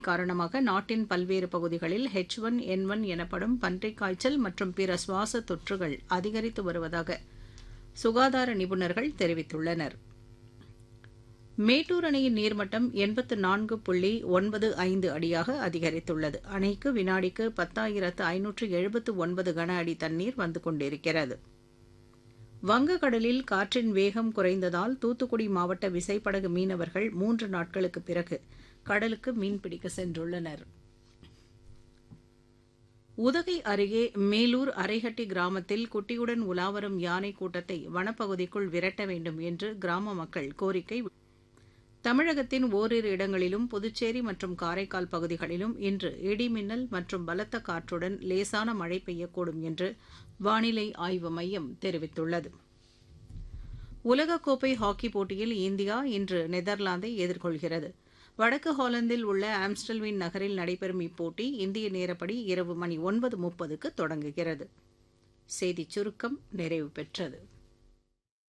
காரணமாக நாட்டின் பல்வேறு பகுதிகளில் ஹெச் ஒன் என் ஒன் எனப்படும் பன்றிக் காய்ச்சல் மற்றும் பிற சுவாச தொற்றுகள் அதிகரித்து வருவதாக சுகாதார நிபுணர்கள் தெரிவித்துள்ளனர் மேட்டூர் அணையின் நீர்மட்டம் எண்பத்து நான்கு புள்ளி ஒன்பது ஐந்து அடியாக அதிகரித்துள்ளது அணைக்கு வினாடிக்கு பத்தாயிரத்து ஐநூற்று எழுபத்து ஒன்பது கன அடி தண்ணீர் வந்து கொண்டிருக்கிறது வங்கக்கடலில் காற்றின் வேகம் குறைந்ததால் தூத்துக்குடி மாவட்ட விசைப்படகு மீனவர்கள் மூன்று நாட்களுக்கு பிறகு கடலுக்கு மீன்பிடிக்க சென்றுள்ளனர் உதகை அருகே மேலூர் அரைஹட்டி கிராமத்தில் குட்டியுடன் உலாவரும் யானை கூட்டத்தை வனப்பகுதிக்குள் விரட்ட வேண்டும் என்று கிராம மக்கள் கோரிக்கை தமிழகத்தின் ஓரிரு இடங்களிலும் புதுச்சேரி மற்றும் காரைக்கால் பகுதிகளிலும் இன்று இடிமின்னல் மற்றும் பலத்த காற்றுடன் லேசான மழை பெய்யக்கூடும் என்று வானிலை ஆய்வு மையம் தெரிவித்துள்ளது உலகக்கோப்பை ஹாக்கி போட்டியில் இந்தியா இன்று நெதர்லாந்தை எதிர்கொள்கிறது வடக்கு ஹாலந்தில் உள்ள ஆம்ஸ்டல்வின் நகரில் நடைபெறும் இப்போட்டி இந்திய நேரப்படி இரவு மணி ஒன்பது முப்பதுக்கு தொடங்குகிறது செய்திச் சுருக்கம் நிறைவு பெற்றது